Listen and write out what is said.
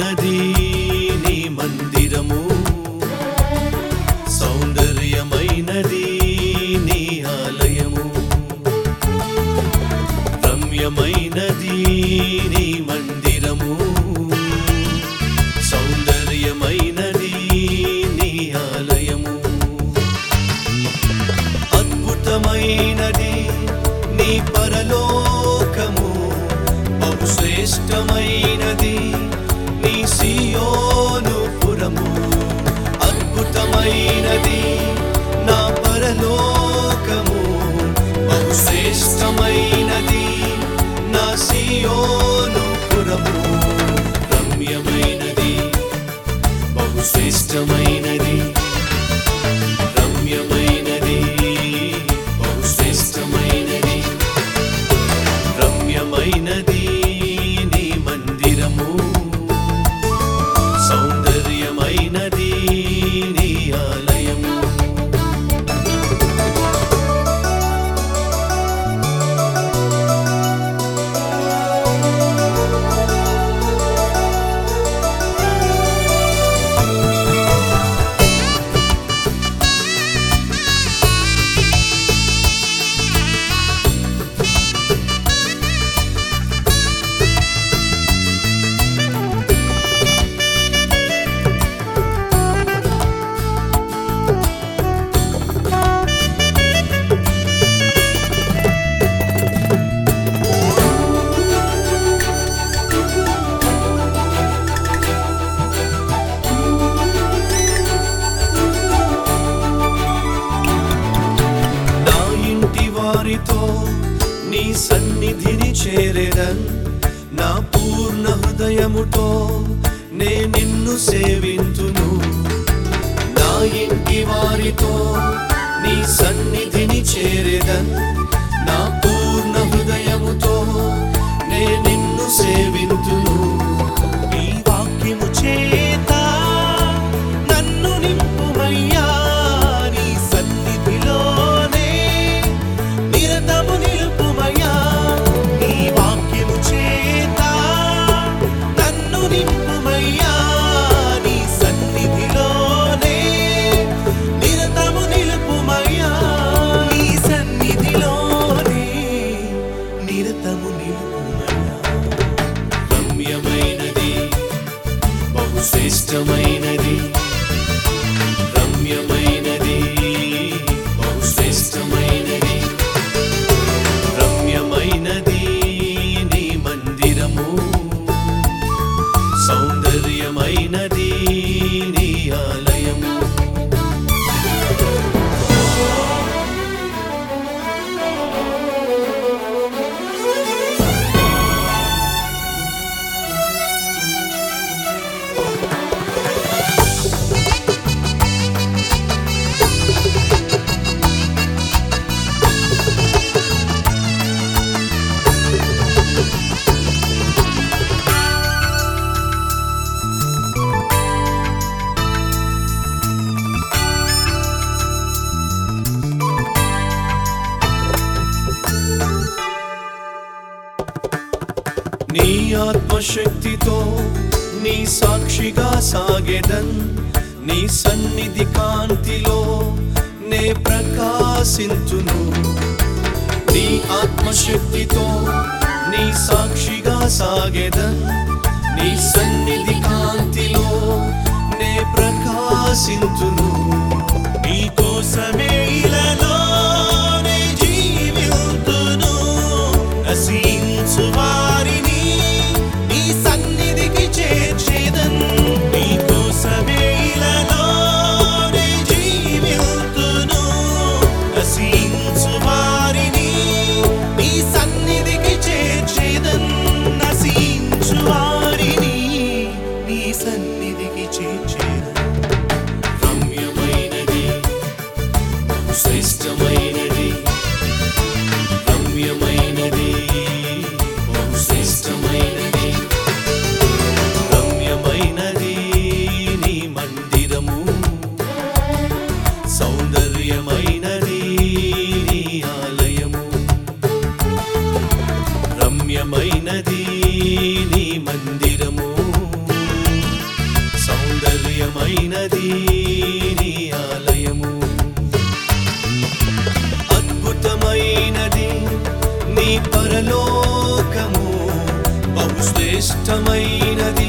రమ్యమైనది నీ మందిరము సౌందర్యమైనది నీ ఆలయము రమ్యమైనది నీ మందిరము సౌందర్యమైనది నీ ఆలయము అద్భుతమైనది నీ పరలోకము బహుశ్రేష్టమైనది నీ సియోను పురము అద్భుతమైనది నా పరలోకము బహుశ్రేష్టమైనది నా సియోను పురము రమ్యమైనది బహుశ్రేష్టమైనది రమ్యమైనది బహుశ్రేష్టమైనది రమ్యమైనది నీ మందిరము సౌందర్యమైనది నీ ఆలయము నా ఇంటి వారితో నీ సన్నిధిని చేరేదన్ నా పూర్ణ హృదయముతో నే నిన్ను సేవింతును నా ఇంటి వారితో నీ సన్నిధిని చేరేదన్ నా పూర్ణ హృదయముతో నే నిన్ను సేవింతును నీ వాక్యము చేత నన్ను నింపుమయ్యా నీ సన్నిధిలోనే నిరతము నిలుపుమయ్యా నీ వాక్యము చేత నన్ను నింపుమయ్యా నీ సన్నిధిలోనే నిరతము నిలుపుమయ్యా నీ సన్నిధిలోనే నిరతము నిలుపుమయ్యా రమ్యమైనది బహుశ్రేష్టమైనది రమ్యమైనది బహుశ్రేష్టమైనది రమ్యమైనది నీ మందిరము సౌందర్యమైనది నీ ఆలయము నీ ఆత్మశక్తితో నీ సాక్షిగా సాగెదన్ నీ సన్నిధి కాంతిలో నే ప్రకాశింతును నీ ఆత్మశక్తితో నీ సాక్షిగా సాగెదన్ నీ సన్నిధి కాంతిలో నే ప్రకాశింతును నీ కోసమే ఇలలో నే జీవింతును నశించు వారిని నీ సన్నిధికి చేర్చేదన్ నీ కోసమే ఇలలో నే జీవింతును నశించు వారిని నీ సన్నిధికి చేర్చేదన్ నశించు వారిని నీ సన్నిధికి చేర్చేదన్ రమ్యమైనది శ్రేష్టమైనది రమ్యమైనది శ్రేష్టమైనది రమ్యమైనది నీ మందిరము సౌందర్యమైనది నీ ఆలయము రమ్యమైనది నీ మందిరము సౌందర్యమైనది నీ ఆలయము అద్భుతమైనది నీ పరలోకము బహుశ్రేష్టమైనది